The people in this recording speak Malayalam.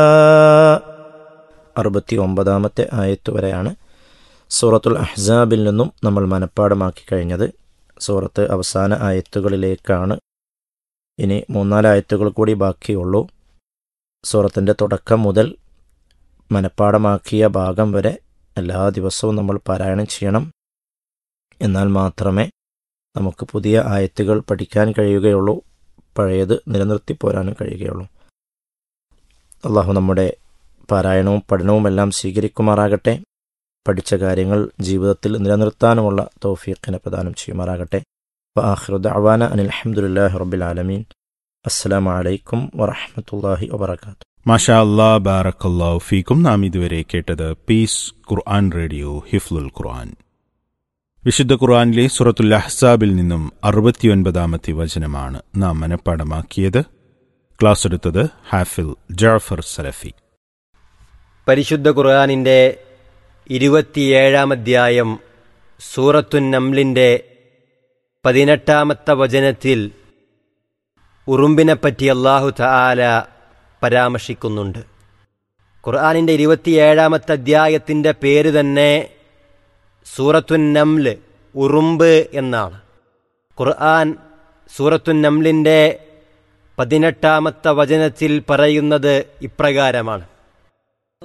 അറുപത്തി ഒമ്പതാമത്തെ ആയത്ത് വരെയാണ് സൂറത്തുൽ അഹ്സാബിൽ നിന്നും നമ്മൾ മനഃപ്പാടമാക്കി കഴിഞ്ഞത് സൂറത്ത് അവസാന ആയത്തുകളിലേക്കാണ് ഇനി മൂന്നാല് ആയത്തുകൾ കൂടി ബാക്കിയുള്ളൂ സൂറത്തിൻ്റെ തുടക്കം മുതൽ മനഃപ്പാടമാക്കിയ ഭാഗം വരെ എല്ലാ ദിവസവും നമ്മൾ പാരായണം ചെയ്യണം എന്നാൽ മാത്രമേ നമുക്ക് പുതിയ ആയത്തുകൾ പഠിക്കാൻ കഴിയുകയുള്ളൂ പഴയത് നിലനിർത്തി പോരാനും കഴിയുകയുള്ളൂ അള്ളാഹു നമ്മുടെ പാരായണവും പഠനവും എല്ലാം സ്വീകരിക്കുമാറാകട്ടെ പഠിച്ച കാര്യങ്ങൾ ജീവിതത്തിൽ നിലനിർത്താനുമുള്ള തൗഫീഖിനെ പ്രദാനം ചെയ്യുമാറാകട്ടെ വാഹൃദ് അവാന അനിൽ അഹമ്മദുല്ലാഹി റബ്ബിൽ ആലമീൻ അസ്സലാമു അലൈക്കും വറഹമത്തല്ലാഹി വബർക്കാത്തു മാഷാ അല്ലാ ബാറക്കല്ലാഹു ഫീക്കും നാം ഇതുവരെ കേട്ടത് പീസ് ഖുർആൻ റേഡിയോ ഹിഫ്ലുൽ ഖുർആൻ വിശുദ്ധ ഖുർആനിലെ സുറത്തുൽ അഹ്സാബിൽ നിന്നും അറുപത്തിയൊൻപതാമത്തെ വചനമാണ് നാം മനഃപ്പാടമാക്കിയത് ക്ലാസ് എടുത്തത് ഹാഫിൽ ജാഫർ സലഫി പരിശുദ്ധ ഖുർആാനിൻ്റെ ഇരുപത്തിയേഴാം അധ്യായം സൂറത്തുൻ നംലിൻ്റെ പതിനെട്ടാമത്തെ വചനത്തിൽ ഉറുമ്പിനെപ്പറ്റി അള്ളാഹു തആല പരാമർശിക്കുന്നുണ്ട് ഖുർആാനിൻ്റെ ഇരുപത്തിയേഴാമത്തെ അധ്യായത്തിൻ്റെ പേര് തന്നെ സൂറത്തുൻ നംല് ഉറുമ്പ് എന്നാണ് ഖുർആൻ സൂറത്തുൻ നംലിൻ്റെ പതിനെട്ടാമത്തെ വചനത്തിൽ പറയുന്നത് ഇപ്രകാരമാണ്